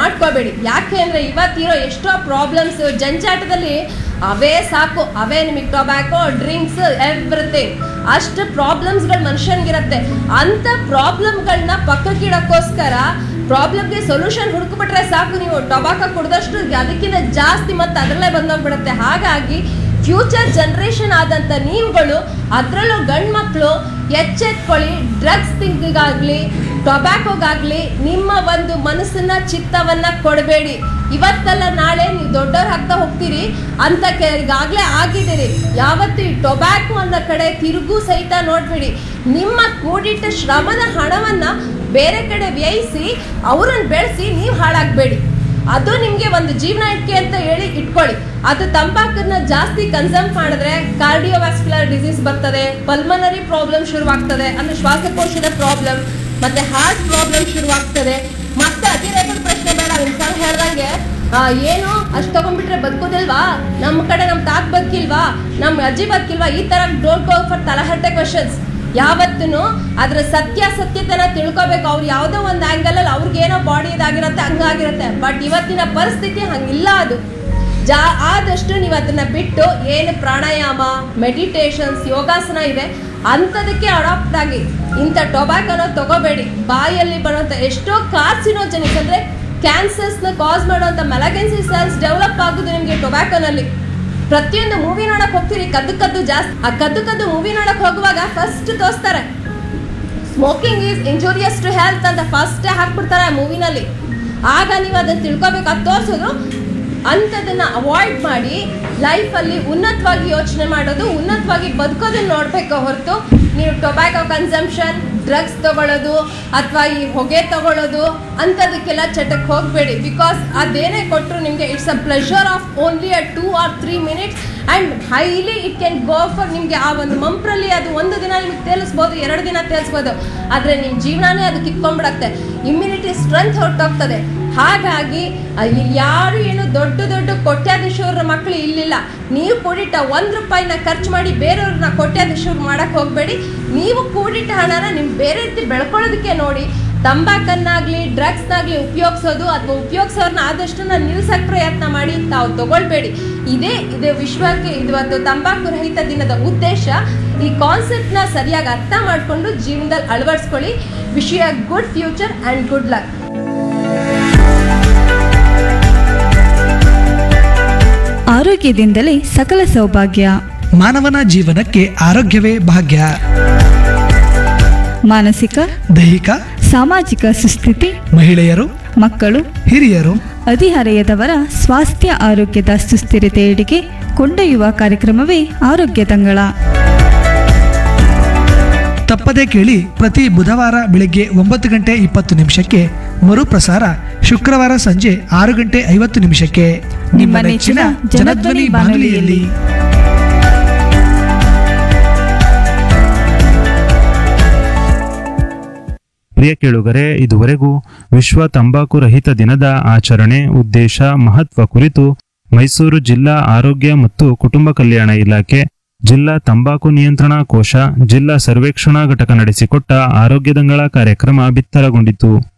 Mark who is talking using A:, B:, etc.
A: ಮಾಡ್ಕೋಬೇಡಿ ಯಾಕೆ ಅಂದರೆ ಇವತ್ತಿರೋ ಎಷ್ಟೋ ಪ್ರಾಬ್ಲಮ್ಸ್ ಜಂಜಾಟದಲ್ಲಿ ಅವೇ ಸಾಕು ಅವೇ ನಿಮಗೆ ಟೊಬ್ಯಾಕೋ ಡ್ರಿಂಕ್ಸ್ ಎವ್ರಿಥಿಂಗ್ ಅಷ್ಟು ಪ್ರಾಬ್ಲಮ್ಸ್ಗಳು ಮನುಷ್ಯನಿಗಿರುತ್ತೆ ಅಂಥ ಪ್ರಾಬ್ಲಮ್ಗಳನ್ನ ಪಕ್ಕಕ್ಕಿಡೋಕ್ಕೋಸ್ಕರ ಪ್ರಾಬ್ಲಮ್ಗೆ ಸೊಲ್ಯೂಷನ್ ಹುಡುಕ್ಬಿಟ್ರೆ ಸಾಕು ನೀವು ಟೊಬಾಕೋ ಕುಡ್ದಷ್ಟು ಅದಕ್ಕಿಂತ ಜಾಸ್ತಿ ಮತ್ತೆ ಅದರಲ್ಲೇ ಬಂದೋಗ್ಬಿಡುತ್ತೆ ಹಾಗಾಗಿ ಫ್ಯೂಚರ್ ಜನ್ರೇಷನ್ ಆದಂಥ ನೀವುಗಳು ಅದರಲ್ಲೂ ಗಂಡು ಮಕ್ಕಳು ಎಚ್ಚೆತ್ಕೊಳ್ಳಿ ಡ್ರಗ್ಸ್ ಥಿಂಕಿಗಾಗಲಿ ಟೊಬ್ಯಾಕೋಗಾಗಲಿ ನಿಮ್ಮ ಒಂದು ಮನಸ್ಸನ್ನ ಚಿತ್ತವನ್ನು ಕೊಡಬೇಡಿ ಇವತ್ತಲ್ಲ ನಾಳೆ ನೀವು ದೊಡ್ಡವ್ರು ಆಗ್ತಾ ಹೋಗ್ತೀರಿ ಅಂತ ಕೆ ಈಗಾಗಲೇ ಆಗಿದ್ದೀರಿ ಯಾವತ್ತು ಈ ಟೊಬ್ಯಾಕೋ ಅನ್ನೋ ಕಡೆ ತಿರುಗೂ ಸಹಿತ ನೋಡಬೇಡಿ ನಿಮ್ಮ ಕೂಡಿಟ್ಟ ಶ್ರಮದ ಹಣವನ್ನು ಬೇರೆ ಕಡೆ ವ್ಯಯಿಸಿ ಅವರನ್ನು ಬೆಳೆಸಿ ನೀವು ಹಾಳಾಗಬೇಡಿ ಅದು ನಿಮಗೆ ಒಂದು ಜೀವನ ಇಟ್ಕೆ ಅಂತ ಹೇಳಿ ಇಟ್ಕೊಳ್ಳಿ ಅದು ತಂಬಾಕನ್ನ ಜಾಸ್ತಿ ಕನ್ಸಮ್ ಮಾಡಿದ್ರೆ ಕಾರ್ಡಿಯೋವ್ಯಾಸ್ಕ್ಯುಲರ್ ಡಿಸೀಸ್ ಬರ್ತದೆ ಪಲ್ಮನರಿ ಪ್ರಾಬ್ಲಮ್ ಶುರುವಾಗ್ತದೆ ಅಂದ್ರೆ ಶ್ವಾಸಕೋಶದ ಪ್ರಾಬ್ಲಮ್ ಮತ್ತೆ ಹಾರ್ಟ್ ಪ್ರಾಬ್ಲಮ್ ಶುರುವಾಗ್ತದೆ ಮತ್ತೆ ಅತಿರೇಕದ ಪ್ರಶ್ನೆ ಬೇಡ ಸರ್ ಹೇಳ್ದಂಗೆ ಆ, ಏನು ಅಷ್ಟು ತಗೊಂಡ್ಬಿಟ್ರೆ ಬದುಕೋದಿಲ್ವಾ ನಮ್ಮ ಕಡೆ ನಮ್ಮ ತಾತ ಬದುಕಿಲ್ವಾ ನಮ್ಮ ಅಜ್ಜಿ ಬದುಕಿಲ್ವಾ ಈ ತರ ಡೋಂಟ್ ಗೋ ಫಾರ್ ತಲಹಟ್ಟೆ ಕ್ವಶನ್ಸ್ ಯಾವತ್ತೂ ಅದ್ರ ಸತ್ಯಾಸತ್ಯತೆನ ತಿಳ್ಕೊಬೇಕು ಅವ್ರು ಯಾವುದೋ ಒಂದು ಆ್ಯಂಗಲಲ್ಲಿ ಅವ್ರಿಗೆ ಏನೋ ಬಾಡಿ ಇದಾಗಿರುತ್ತೆ ಹಂಗಾಗಿರುತ್ತೆ ಬಟ್ ಇವತ್ತಿನ ಪರಿಸ್ಥಿತಿ ಹಂಗಿಲ್ಲ ಅದು ಜಾ ಆದಷ್ಟು ನೀವು ಅದನ್ನ ಬಿಟ್ಟು ಏನು ಪ್ರಾಣಾಯಾಮ ಮೆಡಿಟೇಷನ್ಸ್ ಯೋಗಾಸನ ಇದೆ ಅಂಥದಕ್ಕೆ ಅಡಾಪ್ಟ್ ಆಗಿ ಇಂಥ ಟೊಬ್ಯಾಕೋನ ತಗೋಬೇಡಿ ಬಾಯಲ್ಲಿ ಬರುವಂಥ ಎಷ್ಟೋ ಕಾರ್ಸಿನೋಜೆನಿಕ್ಸ್ ಅಂದರೆ ಕ್ಯಾನ್ಸರ್ಸ್ನ ಕಾಸ್ ಮಾಡುವಂಥ ಮೆಲಗೆನ್ಸಿ ಸೆಲ್ಸ್ ಡೆವಲಪ್ ಆಗೋದು ನಿಮಗೆ ಟೊಬ್ಯಾಕೋನಲ್ಲಿ ಪ್ರತಿಯೊಂದು ಮೂವಿ ನೋಡಕ್ ಹೋಗ್ತೀರಿ ಕದ್ದು ಕದ್ದು ಜಾಸ್ತಿ ಆ ಕದ್ದು ಕದ್ದು ಮೂವಿ ನೋಡಕ್ ಹೋಗುವಾಗ ಫಸ್ಟ್ ತೋರಿಸ್ತಾರೆ smoking is injurious to health ಅಂತ ಫಸ್ಟೇ ಹಾಕ್ಬಿಡ್ತಾರೆ ಆ ಮೂವಿನಲ್ಲಿ ಆಗ ನೀವು ಅದನ್ನು ತಿಳ್ಕೊಬೇಕು ಅದು ತೋರಿಸಿದ್ರು ಅಂಥದನ್ನ ಅವಾಯ್ಡ್ ಮಾಡಿ ಲೈಫಲ್ಲಿ ಉನ್ನತವಾಗಿ ಯೋಚನೆ ಮಾಡೋದು ಉನ್ನತವಾಗಿ ಬದುಕೋದನ್ನ ನೋಡಬೇಕು ಹೊರತು ನೀವು ಟೊಬ್ಯಾಕೋ ಕನ್ಸಂಪ್ಷನ್ ಡ್ರಗ್ಸ್ ತಗೊಳ್ಳೋದು ಅಥವಾ ಈ ಹೊಗೆ ತಗೊಳ್ಳೋದು ಅಂಥದಕ್ಕೆಲ್ಲ ಚಟಕ್ಕೆ ಹೋಗಬೇಡಿ ಬಿಕಾಸ್ ಅದೇನೇ ಕೊಟ್ಟರು ನಿಮಗೆ it's a pleasure of only a two or three minutes and highly it can go for ನಿಮಗೆ ಆ ಒಂದು ಮಂಪ್ರಲ್ಲಿ ಅದು ಒಂದು ದಿನ ನಿಮಗೆ ತೇಲಿಸ್ಬೋದು ಎರಡು ದಿನ ತೇಲಿಸ್ಬೋದು ಆದರೆ ನಿಮ್ಮ ಜೀವನನೇ ಅದು ಕಿತ್ಕೊಂಡ್ಬಿಡತ್ತೆ ಇಮ್ಯುನಿಟಿ ಸ್ಟ್ರೆಂತ್ ಹೊರಟೋಗ್ತದೆ ಹಾಗಾಗಿ ಅಲ್ಲಿ ಯಾರು ಏನು ದೊಡ್ಡ ದೊಡ್ಡ ಕೋಟ್ಯಾಧೀಶವ್ರ ಮಕ್ಕಳು ಇಲ್ಲಿಲ್ಲ ನೀವು ಕೂಡಿಟ್ಟ ಒಂದು ರೂಪಾಯಿನ ಖರ್ಚು ಮಾಡಿ ಬೇರೆಯವ್ರನ್ನ ಕೋಟ್ಯಾಧೀಶವ್ರು ಮಾಡಕ್ಕೆ ಹೋಗಬೇಡಿ ನೀವು ಕೂಡಿಟ್ಟ ಹಣನ ನಿಮ್ಮ ಬೇರೆ ರೀತಿ ಬೆಳ್ಕೊಳ್ಳೋದಕ್ಕೆ ನೋಡಿ ತಂಬಾಕನ್ನಾಗಲಿ ಡ್ರಗ್ಸ್ನಾಗಲಿ ಉಪಯೋಗಿಸೋದು ಅಥವಾ ಉಪಯೋಗಿಸೋರ್ನ ಆದಷ್ಟು ನಿಲ್ಸಕ್ಕೆ ಪ್ರಯತ್ನ ಮಾಡಿ ತಾವು ತಗೊಳ್ಬೇಡಿ ಇದೇ ಇದು ವಿಶ್ವಕ್ಕೆ ಇವತ್ತು ತಂಬಾಕು ರಹಿತ ದಿನದ ಉದ್ದೇಶ ಈ ಕಾನ್ಸೆಪ್ಟ್ನ ಸರಿಯಾಗಿ ಅರ್ಥ ಮಾಡಿಕೊಂಡು ಜೀವನದಲ್ಲಿ ಅಳವಡಿಸ್ಕೊಳ್ಳಿ wish you good future and good luck
B: ಆರೋಗ್ಯದಿಂದಲೇ ಸಕಲ ಸೌಭಾಗ್ಯ
C: ಮಾನವನ ಜೀವನಕ್ಕೆ ಆರೋಗ್ಯವೇ ಭಾಗ್ಯ
B: ಮಾನಸಿಕ
C: ದೈಹಿಕ
B: ಸಾಮಾಜಿಕ ಸುಸ್ಥಿತಿ
C: ಮಹಿಳೆಯರು
B: ಮಕ್ಕಳು
C: ಹಿರಿಯರು
B: ಹದಿಹರೆಯದವರ ಸ್ವಾಸ್ಥ್ಯ ಆರೋಗ್ಯದ ಸುಸ್ಥಿರತೆಯೆಡೆಗೆ ಕೊಂಡೊಯ್ಯುವ ಕಾರ್ಯಕ್ರಮವೇ ಆರೋಗ್ಯ ತಂಗಳ
C: ತಪ್ಪದೇ ಕೇಳಿ ಪ್ರತಿ ಬುಧವಾರ ಬೆಳಗ್ಗೆ ಒಂಬತ್ತು ಗಂಟೆ ಇಪ್ಪತ್ತು ನಿಮಿಷಕ್ಕೆ ಮರುಪ್ರಸಾರ ಶುಕ್ರವಾರ ಸಂಜೆ ಆರು ಗಂಟೆ ಐವತ್ತು ನಿಮಿಷಕ್ಕೆ
B: ನಿಮ್ಮ ನೆಚ್ಚಿನ ಜನಧ್ವನಿ ಬಾನುಲಿಯಲ್ಲಿ.
D: ಪ್ರಿಯ ಕೇಳುಗರೆ ಇದುವರೆಗೂ ವಿಶ್ವ ತಂಬಾಕು ರಹಿತ ದಿನದ ಆಚರಣೆ ಉದ್ದೇಶ ಮಹತ್ವ ಕುರಿತು ಮೈಸೂರು ಜಿಲ್ಲಾ ಆರೋಗ್ಯ ಮತ್ತು ಕುಟುಂಬ ಕಲ್ಯಾಣ ಇಲಾಖೆ ಜಿಲ್ಲಾ ತಂಬಾಕು ನಿಯಂತ್ರಣಾ ಕೋಶ ಜಿಲ್ಲಾ ಸರ್ವೇಕ್ಷಣಾ ಘಟಕ ನಡೆಸಿಕೊಟ್ಟ ಆರೋಗ್ಯದಂಗಳ ಕಾರ್ಯಕ್ರಮ ಬಿತ್ತರಗೊಂಡಿತು